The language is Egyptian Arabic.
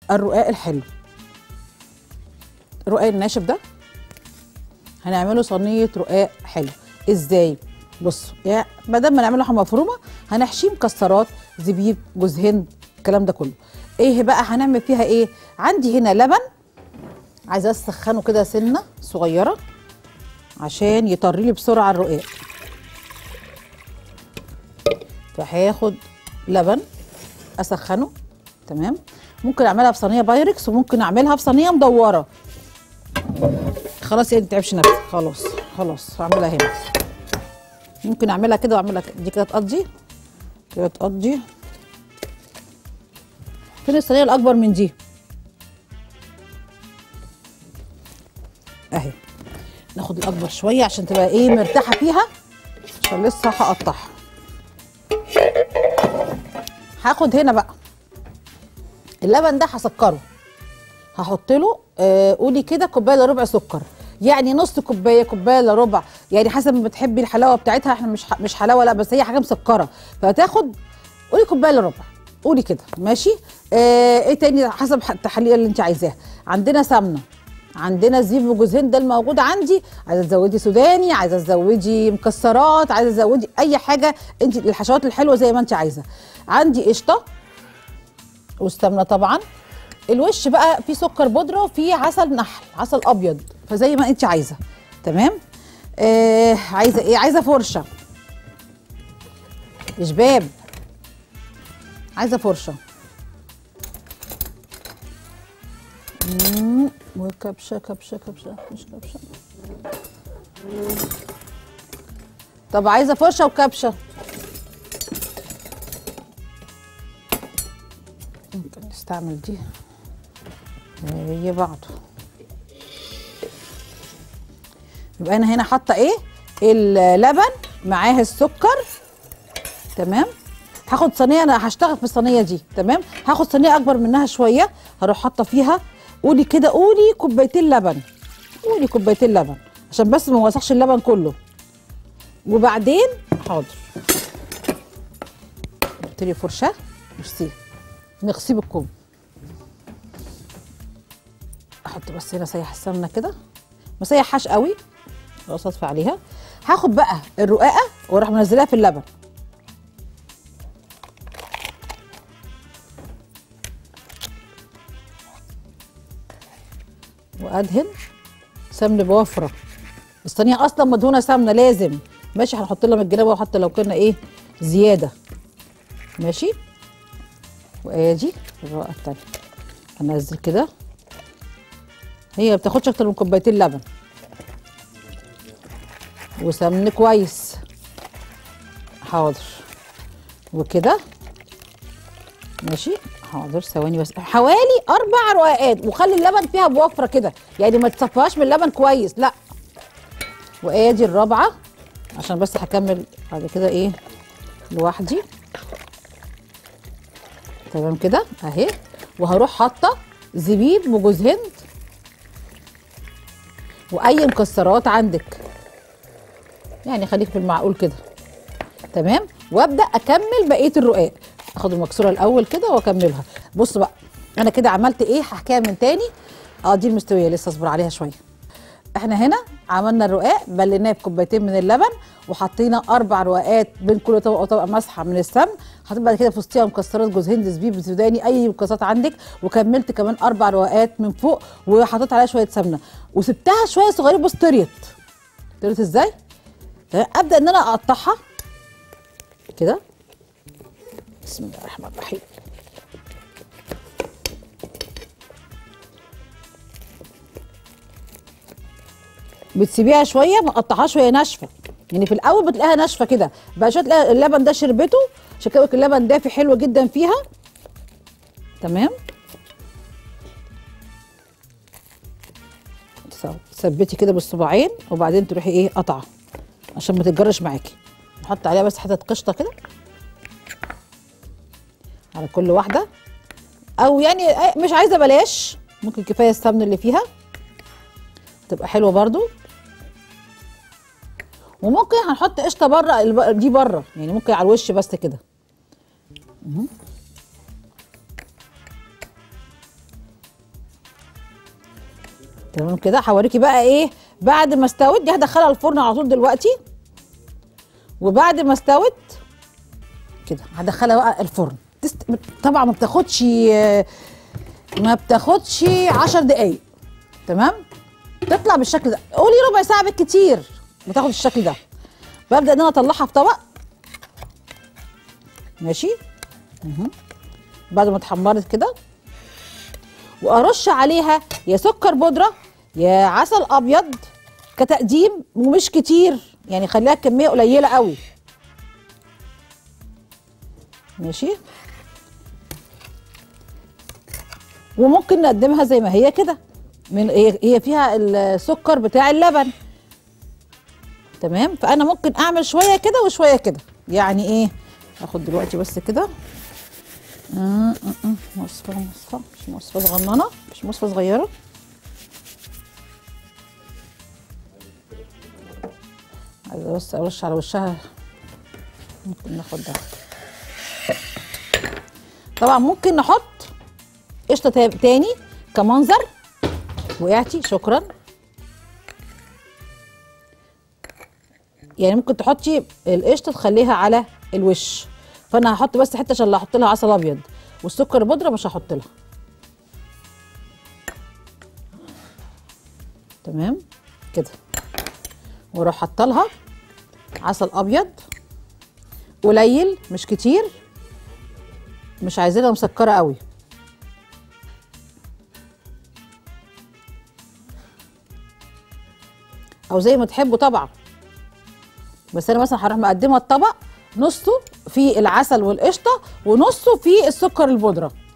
الرقاق الحلو الرقاق الناشف ده هنعمله صينيه رقاق حلو ازاي بصوا يا بدل ما نعمله لحمه مفرومه هنحشيه مكسرات زبيب جوز هند الكلام ده كله ايه بقى هنعمل فيها ايه عندي هنا لبن عايزه اسخنه كده سنه صغيره عشان يطري لي بسرعه الرقاق فهاخد لبن اسخنه تمام ممكن اعملها في صينيه بايركس وممكن اعملها في صينيه مدوره خلاص يعني متعبش نفسك خلاص خلاص هعملها هنا ممكن اعملها كده واعملها كده دي كده تقضي كده تقضي فين الصينيه الاكبر من دي اهي ناخد الاكبر شويه عشان تبقى ايه مرتاحه فيها عشان لسه هقطعها هاخد هنا بقى اللبن ده هسكره هحط له آه قولي كده كوبايه الا ربع سكر يعني نص كوبايه كوبايه الا ربع يعني حسب ما بتحبي الحلاوه بتاعتها احنا مش ح- مش حلاوه لا بس هي حاجه مسكره فهتاخد قولي كوبايه الا ربع قولي كده ماشي آه ايه تاني حسب ح- التحليه اللي انت عايزاها عندنا سمنه عندنا زبيب وجوز هند ده الموجود عندي عايزه تزودي سوداني عايزه تزودي مكسرات عايزه تزودي اي حاجه انت الحشوات الحلوه زي ما انت عايزه عندي قشطه والسمنه طبعا الوش بقى فيه سكر بودره وفيه عسل نحل عسل ابيض فزي ما انت عايزه تمام آه عايزه ايه عايزه فرشه شباب عايزه فرشه مم، وكبشه كبشه كبشه مش كبشه طب عايزه فرشه وكبشه ممكن نستعمل دي هي بعضه يبقى انا هنا حاطه ايه اللبن معاه السكر تمام هاخد صينيه انا هشتغل في الصينيه دي تمام هاخد صينيه اكبر منها شويه هروح حاطه فيها قولي كده قولي كوبايتين لبن قولي كوبايتين لبن عشان بس ما وسخش اللبن كله وبعدين حاضر جبت لي فرشه ميرسي نغسيه بالكوم احط بس هنا سيح السمنه كده ما سيحهاش قوي خلاص اطفي عليها هاخد بقى الرقاقه واروح منزلاها في اللبن وادهن سمن بوفره الصينيه اصلا مدهونه سمنه لازم ماشي هنحط لها من الجناب وحتى لو كنا ايه زياده ماشي وادي الرقه التانيه انزل كده هي ما بتاخدش اكتر من كوبايتين لبن وسمن كويس حاضر وكده ماشي حاضر ثواني بس حوالي اربع رقاقات وخلي اللبن فيها بوفره كده يعني ما تصفيهاش من اللبن كويس لا وادي الرابعه عشان بس هكمل بعد كده ايه لوحدي تمام كده اهي وهروح حاطه زبيب وجوز هند واي مكسرات عندك يعني خليك في المعقول كده تمام وابدا اكمل بقيه الرقاق اخد المكسوره الاول كده واكملها بص بقى انا كده عملت ايه هحكيها من تاني اه دي المستويه لسه اصبر عليها شويه احنا هنا عملنا الرقاق بليناه بكوبايتين من اللبن وحطينا اربع رقاقات بين كل طبقه وطبقه مسحه من السمن حطيت بعد كده في وسطيها مكسرات جوز هند زبيب سوداني اي مكسرات عندك وكملت كمان اربع رقاقات من فوق وحطيت عليها شويه سمنه وسبتها شويه صغيره بص طريت طريت ازاي ابدا ان انا اقطعها كده بسم الله الرحمن الرحيم بتسيبيها شويه ما تقطعهاش وهي ناشفه يعني في الاول بتلاقيها ناشفه كده بقى شويه تلاقي اللبن ده شربته عشان كده اللبن دافي حلو جدا فيها تمام تثبتي كده بالصباعين وبعدين تروحي ايه قطعه عشان ما تتجرش معاكي نحط عليها بس حته قشطه كده على كل واحده او يعني مش عايزه بلاش ممكن كفايه السمن اللي فيها تبقى حلوه برضو وممكن هنحط قشطه بره دي بره يعني ممكن على الوش بس كده تمام كده هوريكي بقى ايه بعد ما استوت دي هدخلها الفرن على طول دلوقتي وبعد ما استوت كده هدخلها بقى الفرن تست... طبعا ما بتاخدش ما بتاخدش 10 دقايق تمام تطلع بالشكل ده قولي ربع ساعه بالكتير بتاخد الشكل ده ببدا ان انا اطلعها في طبق ماشي مهم. بعد ما اتحمرت كده وارش عليها يا سكر بودره يا عسل ابيض كتقديم ومش كتير يعني خليها كميه قليله قوي ماشي وممكن نقدمها زي ما هي كده من هي هي فيها السكر بتاع اللبن تمام فانا ممكن اعمل شويه كده وشويه كده يعني ايه اخد دلوقتي بس كده آه، آه، آه، مصفى مصفى مش مصفى صغننه مش مصفى صغيره عايزه بس ارش على وشها ممكن ناخد ده طبعا ممكن نحط قشطه تا- تاني كمنظر وقعتي شكرا يعني ممكن تحطي القشطه تخليها على الوش فانا هحط بس حته عشان احط لها عسل ابيض والسكر البودره مش هحط لها تمام كده واروح حاطه لها عسل ابيض قليل مش كتير مش عايزينها مسكره قوي او زي ما تحبوا طبعا بس انا مثلا هروح مقدمه الطبق نصه فيه العسل والقشطه ونصه فيه السكر البودره